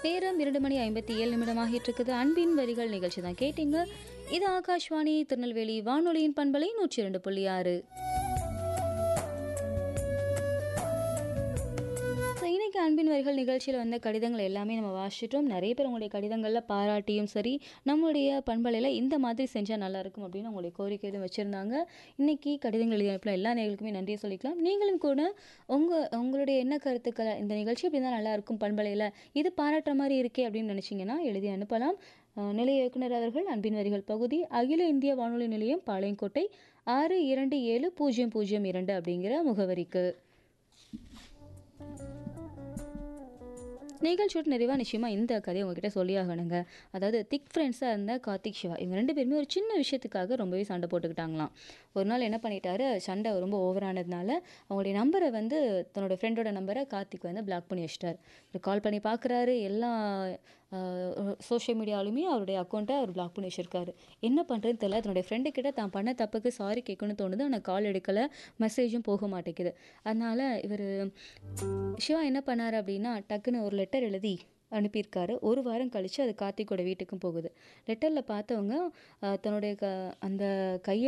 நேரம் இரண்டு மணி ஐம்பத்தி ஏழு நிமிடமாகிட்டு இருக்குது அன்பின் வரிகள் நிகழ்ச்சி தான் கேட்டீங்க இது ஆகாஷ்வாணி திருநெல்வேலி வானொலியின் பண்பலை நூற்றி இரண்டு புள்ளி ஆறு ஸோ இன்னைக்கு அன்பின் வரிகள் நிகழ்ச்சியில் வந்த கடிதங்கள் எல்லாமே நம்ம வாசிச்சிட்டோம் நிறைய பேர் உங்களுடைய கடிதங்களில் பாராட்டியும் சரி நம்மளுடைய பண்பலையில் இந்த மாதிரி செஞ்சால் நல்லா இருக்கும் அப்படின்னு உங்களுடைய கோரிக்கை எதுவும் வச்சுருந்தாங்க இன்னைக்கு கடிதங்கள் எழுதி அனுப்பின எல்லா நேர்களுக்குமே நன்றியை சொல்லிக்கலாம் நீங்களும் கூட உங்கள் உங்களுடைய என்ன கருத்துக்களை இந்த நிகழ்ச்சி இப்படி தான் நல்லா இருக்கும் பண்பலையில் இது பாராட்டுற மாதிரி இருக்கே அப்படின்னு நினச்சிங்கன்னா எழுதி அனுப்பலாம் அஹ் நிலைய இயக்குனர் அவர்கள் அன்பின் வரிகள் பகுதி அகில இந்திய வானொலி நிலையம் பாளையங்கோட்டை ஆறு இரண்டு ஏழு பூஜ்ஜியம் பூஜ்ஜியம் இரண்டு அப்படிங்கிற முகவரிக்கு நிகழ்ச்சியோட நிறைவாக நிச்சயமாக இந்த கதையை உங்ககிட்ட சொல்லியாகணுங்க அதாவது திக் ஃப்ரெண்ட்ஸாக இருந்த கார்த்திக் சிவா இவங்க ரெண்டு பேருமே ஒரு சின்ன விஷயத்துக்காக ரொம்பவே சண்டை போட்டுக்கிட்டாங்களாம் ஒரு நாள் என்ன பண்ணிட்டாரு சண்டை ரொம்ப ஓவரானதுனால அவங்களுடைய நம்பரை வந்து தன்னோட ஃப்ரெண்டோட நம்பரை கார்த்திக் வந்து பிளாக் பண்ணி வச்சிட்டார் கால் பண்ணி பார்க்குறாரு எல்லா சோஷியல் மீடியாலுமே அவருடைய அக்கௌண்ட்டை அவர் பிளாக் பண்ணி வச்சிருக்காரு என்ன பண்ணுறதுன்னு தெரியல தன்னுடைய ஃப்ரெண்டு கிட்ட தான் பண்ண தப்புக்கு சாரி கேட்கணும்னு தோணுது ஆனால் கால் எடுக்கலை மெசேஜும் போக மாட்டேங்குது அதனால் இவர் சிவா என்ன பண்ணார் அப்படின்னா டக்குன்னு ஒரு லெட்டர் எழுதி அனுப்பியிருக்காரு ஒரு வாரம் கழித்து அது கார்த்திக்கோட வீட்டுக்கும் போகுது லெட்டரில் பார்த்தவங்க அஹ், தன்னுடைய க அந்த கையை